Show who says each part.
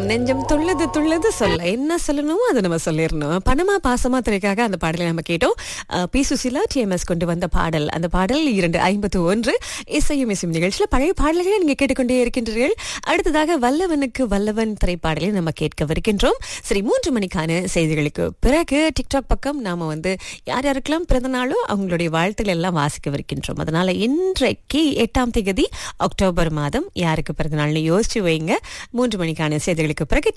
Speaker 1: நெஞ்சம் துள்ளது துள்ளது சொல்ல என்ன சொல்லணுமோ அதை நம்ம சொல்லிடணும் பணமா பாசமா திரைக்காக அந்த பாடலை நம்ம கேட்டோம் அஹ், பி சுசிலா டிஎம்எஸ் கொண்டு வந்த பாடல் அந்த பாடல் இரண்டு ஐம்பத்து ஒன்று இசையும் இசையும் நிகழ்ச்சியில் பழைய பாடல்களை நீங்க கேட்டுக்கொண்டே இருக்கின்றீர்கள் அடுத்ததாக வல்லவனுக்கு வல்லவன் திரைப்பாடலை நம்ம கேட்கவிருக்கின்றோம் சரி மூன்று மணிக்கான செய்திகளுக்கு பிறகு டிக்டாக் பக்கம் நாம வந்து யார் யாருக்கெல்லாம் பிறந்த நாளோ அவங்களுடைய வாழ்த்துக்கள் எல்லாம் வாசிக்கவிருக்கின்றோம் அதனால இன்றைக்கு எட்டாம் தேதி அக்டோபர் மாதம் யாருக்கு பிறந்த நாள்னு யோசிச்சு வைங்க மூன்று மணிக்கான செய்திகளுக்கு பிறகு